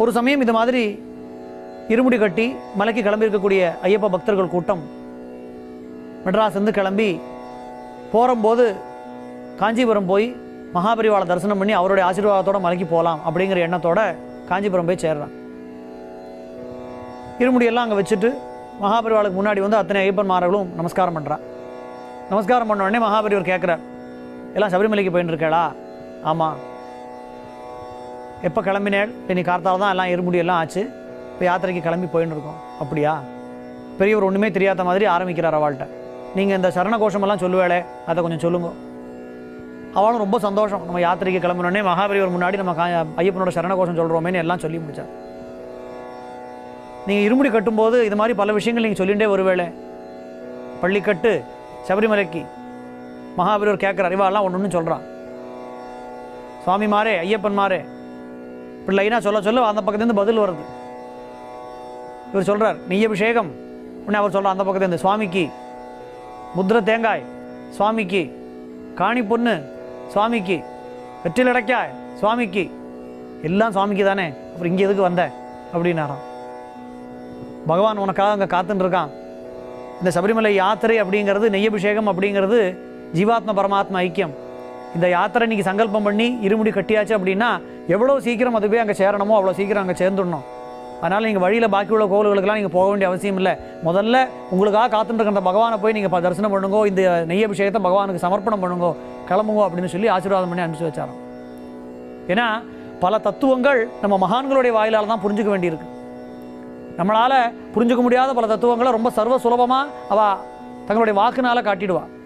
ஒரு சமயம் இது மாதிரி இருமுடி கட்டி மலைக்கு கிளம்பி இருக்கக்கூடிய ஐயப்ப பக்தர்கள் கூட்டம் மெட்ராஸ் இருந்து கிளம்பி போகும்போது காஞ்சிபுரம் போய் மகாபரிவாளை தரிசனம் பண்ணி அவருடைய ஆசீர்வாதத்தோட மலைக்கு போகலாம் அப்படிங்கிற எண்ணத்தோட காஞ்சிபுரம் போய் சேர்றான் இருமுடியெல்லாம் அங்கே வச்சுட்டு மகாபரிவாளுக்கு முன்னாடி வந்து அத்தனை ஐயப்பன்மார்களும் நமஸ்காரம் பண்ணுறான் நமஸ்காரம் பண்ண உடனே மகாபரிவர் கேட்குறார் எல்லாம் சபரிமலைக்கு போயின்னு இருக்கேளா ஆமாம் எப்போ கிளம்பினேள் இன்னைக்கு கார்த்தால தான் எல்லாம் இருமுடியெல்லாம் ஆச்சு இப்போ யாத்திரைக்கு கிளம்பி போயின்னு இருக்கோம் அப்படியா பெரியவர் ஒன்றுமே தெரியாத மாதிரி ஆரம்பிக்கிறார் அவள்கிட்ட நீங்கள் இந்த சரண கோஷமெல்லாம் சொல்லுவேளே அதை கொஞ்சம் சொல்லுங்க அவளும் ரொம்ப சந்தோஷம் நம்ம யாத்திரைக்கு கிளம்பினோடனே மகாபரிவர் முன்னாடி நம்ம கா ஐயப்பனோட சரண கோஷம் சொல்கிறோமேன்னு எல்லாம் சொல்லி முடிச்சார் நீங்கள் இருமுடி கட்டும்போது இது மாதிரி பல விஷயங்கள் நீங்கள் சொல்லிகிட்டே ஒருவேளை பள்ளிக்கட்டு சபரிமலைக்கு மகாபீரர் கேட்குறார் இவாள்லாம் ஒன்று ஒன்று சொல்கிறான் சுவாமி மாறே ஐயப்பன் மாறே இப்படி லைனாக சொல்ல சொல்ல அந்த பக்கத்துலேருந்து பதில் வருது இவர் சொல்கிறார் நெய் அபிஷேகம் உடனே அவர் சொல்கிறார் அந்த பக்கத்துலேருந்து சுவாமிக்கு முத்திர தேங்காய் சுவாமிக்கு காணி பொண்ணு சுவாமிக்கு வெற்றில் அடைக்காய் சுவாமிக்கு எல்லாம் சுவாமிக்கு தானே அப்புறம் இங்கே எதுக்கு வந்த அப்படின்னாராம் பகவான் உனக்காக அங்கே காத்துன்னு இருக்கான் இந்த சபரிமலை யாத்திரை அப்படிங்கிறது நெய்யபிஷேகம் அப்படிங்கிறது ஜீவாத்ம பரமாத்ம ஐக்கியம் இந்த யாத்திரை இன்னைக்கு சங்கல்பம் பண்ணி இருமுடி கட்டியாச்சு அப்படின்னா எவ்வளோ சீக்கிரம் அது போய் அங்கே சேரணுமோ அவ்வளோ சீக்கிரம் அங்கே சேர்ந்துடணும் அதனால் நீங்கள் வழியில் பாக்கி உள்ள கோவில்களுக்கெல்லாம் நீங்கள் போக வேண்டிய அவசியம் இல்லை முதல்ல உங்களுக்காக காத்துட்டு இருக்கிற அந்த பகவானை போய் நீங்கள் தரிசனம் பண்ணுங்கோ இந்த நெய் அபிஷேகத்தை பகவானுக்கு சமர்ப்பணம் பண்ணுங்கோ கிளம்புங்கோ அப்படின்னு சொல்லி ஆசீர்வாதம் பண்ணி அனுப்பிச்சு வச்சாராம் ஏன்னா பல தத்துவங்கள் நம்ம மகான்களுடைய வாயிலால் தான் புரிஞ்சுக்க வேண்டியிருக்கு நம்மளால் புரிஞ்சுக்க முடியாத பல தத்துவங்களை ரொம்ப சர்வ சுலபமாக அவ தங்களுடைய வாக்குனால காட்டிடுவா